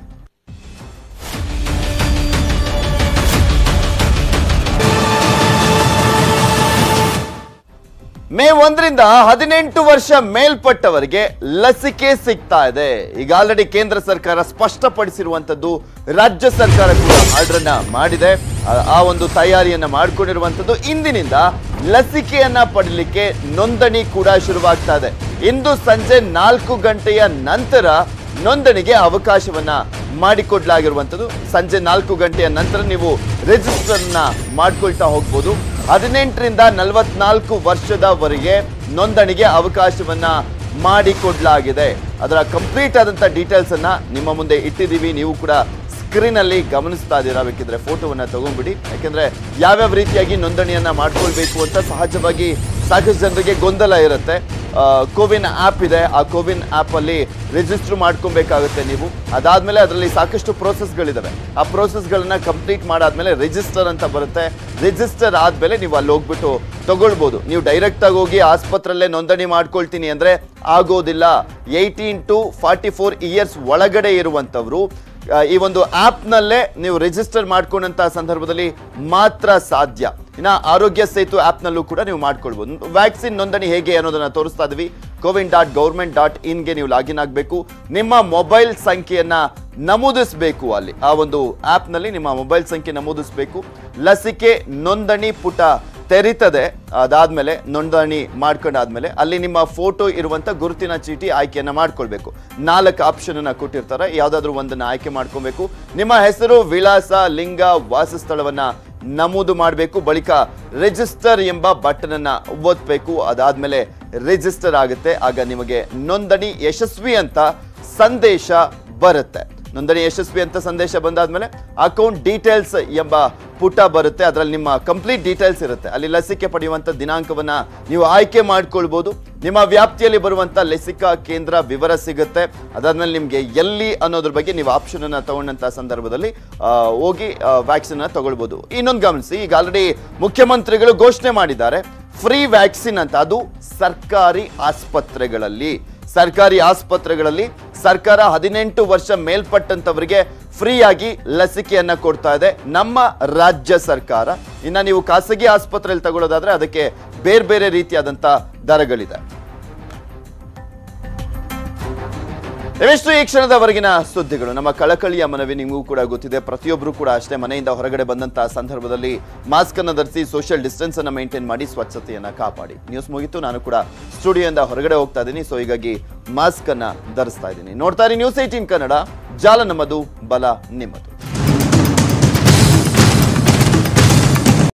Speaker 1: ಮೇ ಒಂದರಿಂದ ಹದಿನೆಂಟು ವರ್ಷ ಮೇಲ್ಪಟ್ಟವರಿಗೆ ಲಸಿಕೆ ಸಿಗ್ತಾ ಇದೆ ಈಗ ಆಲ್ರೆಡಿ ಕೇಂದ್ರ ಸರ್ಕಾರ ಸ್ಪಷ್ಟಪಡಿಸಿರುವಂತದ್ದು ರಾಜ್ಯ ಸರ್ಕಾರ ಕೂಡ ಆರ್ಡರ್ ಅನ್ನ ಮಾಡಿದೆ ಆ- ಆ ಒಂದು ತಯಾರಿಯನ್ನ ಮಾಡ್ಕೊಂಡಿರುವಂತದ್ದು ಇಂದಿನಿಂದ ಲಸಿಕೆಯನ್ನ ಪಡಲಿಕ್ಕೆ ನೋಂದಣಿ ಕೂಡ ಶುರುವಾಗ್ತಾ ಇದೆ ಇಂದು ಸಂಜೆ ನಾಲ್ಕು ಗಂಟೆಯ ನಂತರ ನೋಂದಣಿಗೆ ಅವಕಾಶವನ್ನ ಮಾಡಿಕೊಡ್ಲಾಗಿರುವಂಥದ್ದು ಸಂಜೆ ನಾಲ್ಕು ಗಂಟೆಯ ನಂತರ ನೀವು ರಿಜಿಸ್ಟರ್ ಅನ್ನ ಮಾಡ್ಕೊಳ್ತಾ ಹೋಗ್ಬೋದು ಹದಿನೆಂಟರಿಂದ ನಲವತ್ನಾಲ್ಕು ವರ್ಷದವರೆಗೆ ನೋಂದಣಿಗೆ ಅವಕಾಶವನ್ನ ಮಾಡಿಕೊಡ್ಲಾಗಿದೆ ಅದರ ಕಂಪ್ಲೀಟ್ ಆದಂತ ಡೀಟೇಲ್ಸ್ ಅನ್ನ ನಿಮ್ಮ ಮುಂದೆ ಇಟ್ಟಿದ್ದೀವಿ ನೀವು ಕೂಡ ಸ್ಕ್ರೀನ್ ಅಲ್ಲಿ ಗಮನಿಸ್ತಾ ಇದ್ದೀರಾ ಬೇಕಿದ್ರೆ ಫೋಟೋವನ್ನ ತಗೊಂಡ್ಬಿಡಿ ಯಾಕೆಂದ್ರೆ ಯಾವ್ಯಾವ ರೀತಿಯಾಗಿ ನೋಂದಣಿಯನ್ನ ಮಾಡ್ಕೊಳ್ಬೇಕು ಅಂತ ಸಹಜವಾಗಿ ಸಾಕಷ್ಟು ಜನರಿಗೆ ಗೊಂದಲ ಇರುತ್ತೆ ಕೋವಿನ್ ಆ್ಯಪ್ ಇದೆ ಆ ಕೋವಿನ್ ಆ್ಯಪ್ ಅಲ್ಲಿ ರಿಜಿಸ್ಟರ್ ಮಾಡ್ಕೊಬೇಕಾಗುತ್ತೆ ನೀವು ಅದಾದ್ಮೇಲೆ ಅದರಲ್ಲಿ ಸಾಕಷ್ಟು ಪ್ರೋಸೆಸ್ಗಳಿದಾವೆ ಆ ಪ್ರೋಸೆಸ್ಗಳನ್ನ ಕಂಪ್ಲೀಟ್ ಮಾಡಾದ್ಮೇಲೆ ರಿಜಿಸ್ಟರ್ ಅಂತ ಬರುತ್ತೆ ರಿಜಿಸ್ಟರ್ ಆದ್ಮೇಲೆ ನೀವು ಅಲ್ಲಿ ಹೋಗ್ಬಿಟ್ಟು ತಗೊಳ್ಬೋದು ನೀವು ಡೈರೆಕ್ಟ್ ಆಗಿ ಹೋಗಿ ಆಸ್ಪತ್ರೆಯಲ್ಲೇ ನೋಂದಣಿ ಮಾಡ್ಕೊಳ್ತೀನಿ ಅಂದ್ರೆ ಆಗೋದಿಲ್ಲ eighteen to forty four years ಒಳಗಡೆ ಇರುವಂತವ್ರು ಆ, ಈ ಒಂದು ಆಪ್ ನಲ್ಲೇ ನೀವು ರಿಜಿಸ್ಟರ್ ಮಾಡ್ಕೊಂಡಂತ ಸಂದರ್ಭದಲ್ಲಿ ಮಾತ್ರ ಸಾಧ್ಯ ಇನ್ನ ಆರೋಗ್ಯ ಸೇತು ಆಪ್ ನಲ್ಲೂ ಕೂಡ ನೀವು ಮಾಡ್ಕೊಳ್ಬಹುದು ವ್ಯಾಕ್ಸಿನ್ ನೋಂದಣಿ ಹೇಗೆ ಅನ್ನೋದನ್ನ ತೋರಿಸ್ತಾ ಇದೀವಿ ಕೋವಿನ್ ಡಾಟ್ ಗೌರ್ಮೆಂಟ್ ಡಾಟ್ ಇನ್ಗೆ ನೀವು ಲಾಗಿನ್ ಆಗಬೇಕು ನಿಮ್ಮ ಮೊಬೈಲ್ ಸಂಖ್ಯೆಯನ್ನ ನಮೂದಿಸಬೇಕು ಅಲ್ಲಿ ಆ ಒಂದು ಆಪ್ ನಲ್ಲಿ ನಿಮ್ಮ ಮೊಬೈಲ್ ಸಂಖ್ಯೆ ನಮೂದಿಸಬೇಕು ಲಸಿಕೆ ನೋಂದಣಿ ಪುಟ ತೆರೀತದೆ ಅದಾದ್ಮೇಲೆ ನೋಂದಣಿ ಮಾಡ್ಕೊಂಡಾದ್ಮೇಲೆ ಅಲ್ಲಿ ನಿಮ್ಮ ಫೋಟೋ ಇರುವಂತ ಗುರುತಿನ ಚೀಟಿ ಆಯ್ಕೆಯನ್ನ ಮಾಡ್ಕೊಳ್ಬೇಕು ನಾಲ್ಕು ಆಪ್ಷನ್ ಅನ್ನ ಕೊಟ್ಟಿರ್ತಾರೆ ಯಾವ್ದಾದ್ರು ಒಂದನ್ನ ಆಯ್ಕೆ ಮಾಡ್ಕೊಬೇಕು ನಿಮ್ಮ ಹೆಸರು ವಿಳಾಸ ಲಿಂಗ ವಾಸಸ್ಥಳವನ್ನ ನಮೂದು ಮಾಡಬೇಕು ಬಳಿಕ ರಿಜಿಸ್ಟರ್ ಎಂಬ ಬಟನ್ ಅನ್ನ ಒತ್ತಬೇಕು ಅದಾದ್ಮೇಲೆ ರಿಜಿಸ್ಟರ್ ಆಗುತ್ತೆ ಆಗ ನಿಮಗೆ ನೋಂದಣಿ ಯಶಸ್ವಿ ಅಂತ ಸಂದೇಶ ಬರುತ್ತೆ ನೋಂದಣಿ ಯಶಸ್ವಿ ಅಂತ ಸಂದೇಶ ಬಂದಾದ್ಮೇಲೆ ಅಕೌಂಟ್ ಡೀಟೇಲ್ಸ್ ಎಂಬ ಪುಟ ಬರುತ್ತೆ ಅದರಲ್ಲಿ ನಿಮ್ಮ ಕಂಪ್ಲೀಟ್ ಡೀಟೇಲ್ಸ್ ಇರುತ್ತೆ ಅಲ್ಲಿ ಲಸಿಕೆ ಪಡೆಯುವಂತ ದಿನಾಂಕವನ್ನ ನೀವು ಆಯ್ಕೆ ಮಾಡ್ಕೊಳ್ಬಹುದು ನಿಮ್ಮ ವ್ಯಾಪ್ತಿಯಲ್ಲಿ ಬರುವಂತ ಲಸಿಕಾ ಕೇಂದ್ರ ವಿವರ ಸಿಗುತ್ತೆ ಅದಾದ್ಮೇಲೆ ನಿಮ್ಗೆ ಎಲ್ಲಿ ಅನ್ನೋದ್ರ ಬಗ್ಗೆ ನೀವು ಆಪ್ಷನ್ ಅನ್ನ ತಗೊಂಡಂತ ಸಂದರ್ಭದಲ್ಲಿ ಆ, ಹೋಗಿ ವ್ಯಾಕ್ಸಿನ್ ಅನ್ನ ತಗೊಳ್ಬಹುದು ಇನ್ನೊಂದು ಗಮನಿಸಿ ಈಗ ಆಲ್ರೆಡಿ ಮುಖ್ಯಮಂತ್ರಿಗಳು ಘೋಷಣೆ ಮಾಡಿದ್ದಾರೆ ಫ್ರೀ ವ್ಯಾಕ್ಸಿನ್ ಅಂತ ಅದು ಸರ್ಕಾರಿ ಆಸ್ಪತ್ರೆಗಳಲ್ಲಿ ಸರ್ಕಾರಿ ಆಸ್ಪತ್ರೆಗಳಲ್ಲಿ ಸರ್ಕಾರ ಹದಿನೆಂಟು ವರ್ಷ ಮೇಲ್ಪಟ್ಟಂತವರಿಗೆ ಫ್ರೀಯಾಗಿ ಲಸಿಕೆಯನ್ನ ಕೊಡ್ತಾ ಇದೆ ನಮ್ಮ ರಾಜ್ಯ ಸರ್ಕಾರ ಇನ್ನ ನೀವು ಖಾಸಗಿ ಆಸ್ಪತ್ರೆಯಲ್ಲಿ ತಗೊಳ್ಳೋದಾದ್ರೆ ಅದಕ್ಕೆ ಬೇರೆ ಬೇರೆ ರೀತಿಯಾದಂತ ದರಗಳಿದೆ ಇವೆಷ್ಟು ಈ ಕ್ಷಣದವರೆಗಿನ ಸುದ್ದಿಗಳು ನಮ್ಮ ಕಳಕಳಿಯ ಮನವಿ ನಿಮಗೂ ಕೂಡ ಗೊತ್ತಿದೆ ಪ್ರತಿಯೊಬ್ಬರು ಕೂಡ ಅಷ್ಟೇ ಮನೆಯಿಂದ ಹೊರಗಡೆ ಬಂದಂತಹ ಸಂದರ್ಭದಲ್ಲಿ ಮಾಸ್ಕ್ ಅನ್ನು ಧರಿಸಿ ಸೋಷಿಯಲ್ ಡಿಸ್ಟೆನ್ಸ್ ಅನ್ನ ಮೇಂಟೈನ್ ಮಾಡಿ ಸ್ವಚ್ಛತೆಯನ್ನ ಕಾಪಾಡಿ ನ್ಯೂಸ್ ಮುಗಿತು ನಾನು ಕೂಡ ಸ್ಟುಡಿಯೋಯಿಂದ ಹೊರಗಡೆ ಹೋಗ್ತಾ ಇದ್ದೀನಿ ಸೊ ಹೀಗಾಗಿ ಮಾಸ್ಕ್ ಅನ್ನ ಧರಿಸ್ತಾ ಇದ್ದೀನಿ ನೋಡ್ತಾ ಇರಿ ನ್ಯೂಸ್ ಏಟೀನ್ ಕನ್ನಡ ಜಾಲ ನಮ್ಮದು ಬಲ ನಿಮ್ಮದು